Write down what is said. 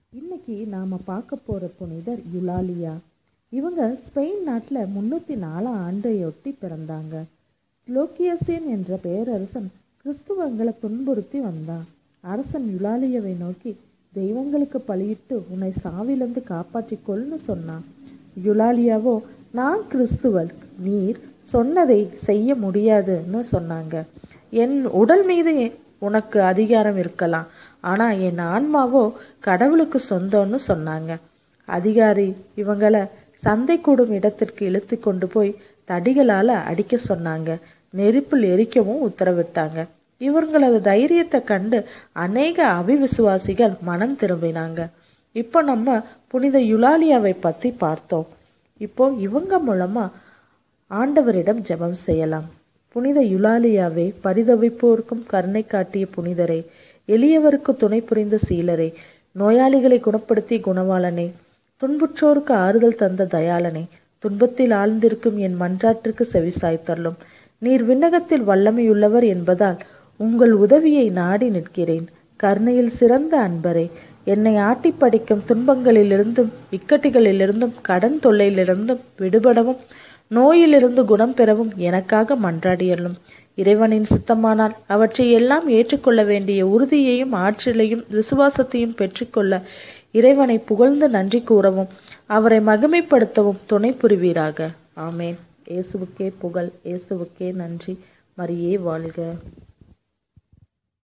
இன்னைக்கு நாம் பார்க்க போகிற புனிதர் யுலாலியா இவங்க ஸ்பெயின் நாட்டில் முந்நூற்றி நாலாம் ஆண்டையொட்டி பிறந்தாங்க லோக்கியசேன் என்ற பேரரசன் கிறிஸ்துவங்களை துன்புறுத்தி வந்தான் அரசன் யுலாலியாவை நோக்கி தெய்வங்களுக்கு பலியிட்டு உன்னை சாவிலிருந்து காப்பாற்றிக்கொள்னு சொன்னான் யுலாலியாவோ நான் கிறிஸ்துவல் நீர் சொன்னதை செய்ய முடியாதுன்னு சொன்னாங்க என் உடல் மீது உனக்கு அதிகாரம் இருக்கலாம் ஆனால் என் ஆன்மாவோ கடவுளுக்கு சொந்தம்னு சொன்னாங்க அதிகாரி இவங்களை சந்தை கூடும் இடத்திற்கு இழுத்து கொண்டு போய் தடிகளால் அடிக்க சொன்னாங்க நெருப்பில் எரிக்கவும் உத்தரவிட்டாங்க இவங்களது தைரியத்தை கண்டு அநேக அவிவிசுவாசிகள் மனம் திரும்பினாங்க இப்போ நம்ம புனித யுலாலியாவை பற்றி பார்த்தோம் இப்போ இவங்க மூலமா ஆண்டவரிடம் ஜெபம் செய்யலாம் புனித யுலாலியாவே பரிதவிப்போருக்கும் கருணை காட்டிய புனிதரே எளியவருக்கு துணை புரிந்த சீலரே நோயாளிகளை குணப்படுத்தி குணவாளனே துன்புற்றோருக்கு ஆறுதல் தந்த தயாளனே துன்பத்தில் ஆழ்ந்திருக்கும் என் மன்றாட்டிற்கு செவிசாய்த்தள்ளும் நீர் விண்ணகத்தில் வல்லமையுள்ளவர் என்பதால் உங்கள் உதவியை நாடி நிற்கிறேன் கருணையில் சிறந்த அன்பரே என்னை ஆட்டி படிக்கும் துன்பங்களிலிருந்தும் இக்கட்டுகளிலிருந்தும் கடன் தொல்லையிலிருந்தும் விடுபடவும் நோயிலிருந்து குணம் பெறவும் எனக்காக மன்றாடியல்லும் இறைவனின் சித்தமானால் அவற்றை எல்லாம் ஏற்றுக்கொள்ள வேண்டிய உறுதியையும் ஆற்றலையும் விசுவாசத்தையும் பெற்றுக்கொள்ள இறைவனை புகழ்ந்து நன்றி கூறவும் அவரை மகிமைப்படுத்தவும் துணை புரிவீராக ஆமேன் இயேசுவுக்கே புகழ் இயேசுவுக்கே நன்றி மரியே வாழ்க